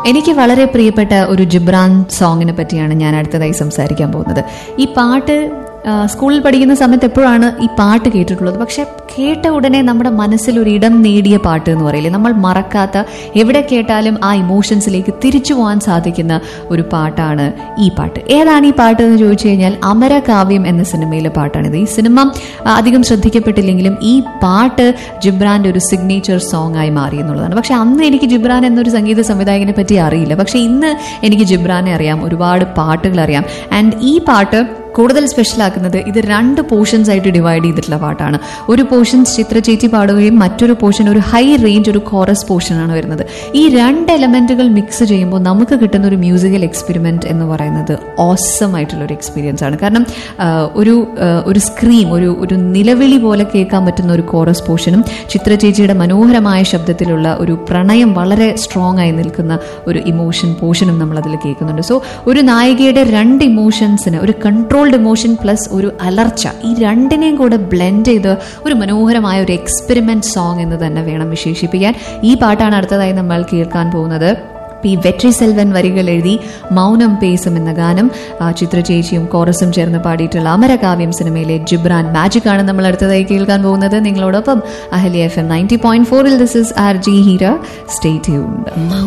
എനിക്ക് വളരെ പ്രിയപ്പെട്ട ഒരു ജിബ്രാൻ സോങ്ങിനെ പറ്റിയാണ് ഞാൻ അടുത്തതായി സംസാരിക്കാൻ പോകുന്നത് ഈ പാട്ട് ആ, സ്കൂളിൽ പഠിക്കുന്ന സമയത്ത് എപ്പോഴാണ് ഈ പാട്ട് കേട്ടിട്ടുള്ളത് പക്ഷെ കേട്ട ഉടനെ നമ്മുടെ മനസ്സിൽ ഒരു ഇടം നേടിയ പാട്ട് എന്ന് പറയില്ലേ നമ്മൾ മറക്കാത്ത എവിടെ കേട്ടാലും ആ ഇമോഷൻസിലേക്ക് തിരിച്ചു പോകാൻ സാധിക്കുന്ന ഒരു പാട്ടാണ് ഈ പാട്ട് ഏതാണ് ഈ പാട്ട് എന്ന് ചോദിച്ചു കഴിഞ്ഞാൽ അമരകാവ്യം എന്ന സിനിമയിലെ പാട്ടാണിത് ഈ സിനിമ ആ, അധികം ശ്രദ്ധിക്കപ്പെട്ടില്ലെങ്കിലും ഈ പാട്ട് ജിബ്രാന്റെ ഒരു സിഗ്നേച്ചർ സോങ് ആയി മാറി എന്നുള്ളതാണ് പക്ഷെ അന്ന് എനിക്ക് ജിബ്രാൻ എന്നൊരു സംഗീത സംവിധായകനെ പറ്റി അറിയില്ല പക്ഷെ ഇന്ന് എനിക്ക് ജിബ്രാനെ അറിയാം ഒരുപാട് പാട്ടുകൾ അറിയാം ആൻഡ് ഈ പാട്ട് കൂടുതൽ സ്പെഷ്യൽ ആക്കുന്നത് ഇത് രണ്ട് പോർഷൻസ് ആയിട്ട് ഡിവൈഡ് ചെയ്തിട്ടുള്ള പാട്ടാണ് ഒരു പോർഷൻസ് ചിത്ര ചേച്ചി പാടുകയും മറ്റൊരു പോർഷൻ ഒരു ഹൈ റേഞ്ച് ഒരു കോറസ് പോർഷനാണ് വരുന്നത് ഈ രണ്ട് എലമെന്റുകൾ മിക്സ് ചെയ്യുമ്പോൾ നമുക്ക് കിട്ടുന്ന ഒരു മ്യൂസിക്കൽ എക്സ്പെരിമെന്റ് എന്ന് പറയുന്നത് ഓസം ആയിട്ടുള്ള ഒരു എക്സ്പീരിയൻസ് ആണ് കാരണം ആ, ഒരു ആ, ഒരു സ്ക്രീം ഒരു ഒരു നിലവിളി പോലെ കേൾക്കാൻ പറ്റുന്ന ഒരു കോറസ് പോർഷനും ചിത്ര ചേച്ചിയുടെ മനോഹരമായ ശബ്ദത്തിലുള്ള ഒരു പ്രണയം വളരെ സ്ട്രോങ് ആയി നിൽക്കുന്ന ഒരു ഇമോഷൻ പോർഷനും നമ്മൾ അതിൽ കേൾക്കുന്നുണ്ട് സോ ഒരു നായികയുടെ രണ്ട് ഇമോഷൻസിന് ഒരു കൺട്രോൾഡ് ഇമോഷൻ പ്ലസ് ഒരു അലർച്ച ഈ രണ്ടിനെയും കൂടെ ബ്ലെൻഡ് ചെയ്ത് ഒരു മനോഹരമായ ഒരു എക്സ്പെരിമെന്റ് സോങ് എന്ന് തന്നെ വേണം വിശേഷിപ്പിക്കാൻ ഈ പാട്ടാണ് അടുത്തതായി നമ്മൾ കേൾക്കാൻ പോകുന്നത് പി വെട്രി സെൽവൻ വരികൾ എഴുതി മൗനം പേസം എന്ന ഗാനം ആ, ചിത്ര ചേച്ചിയും കോറസും ചേർന്ന് പാടിയിട്ടുള്ള അമരകാവ്യം സിനിമയിലെ ജിബ്രാൻ മാജിക് ആണ് നമ്മൾ അടുത്തതായി കേൾക്കാൻ പോകുന്നത് നിങ്ങളോടൊപ്പം അഹലി എഫ് എം നയൻറ്റി പോയിന്റ് ഫോറിൽ this is R J Heera stay tuned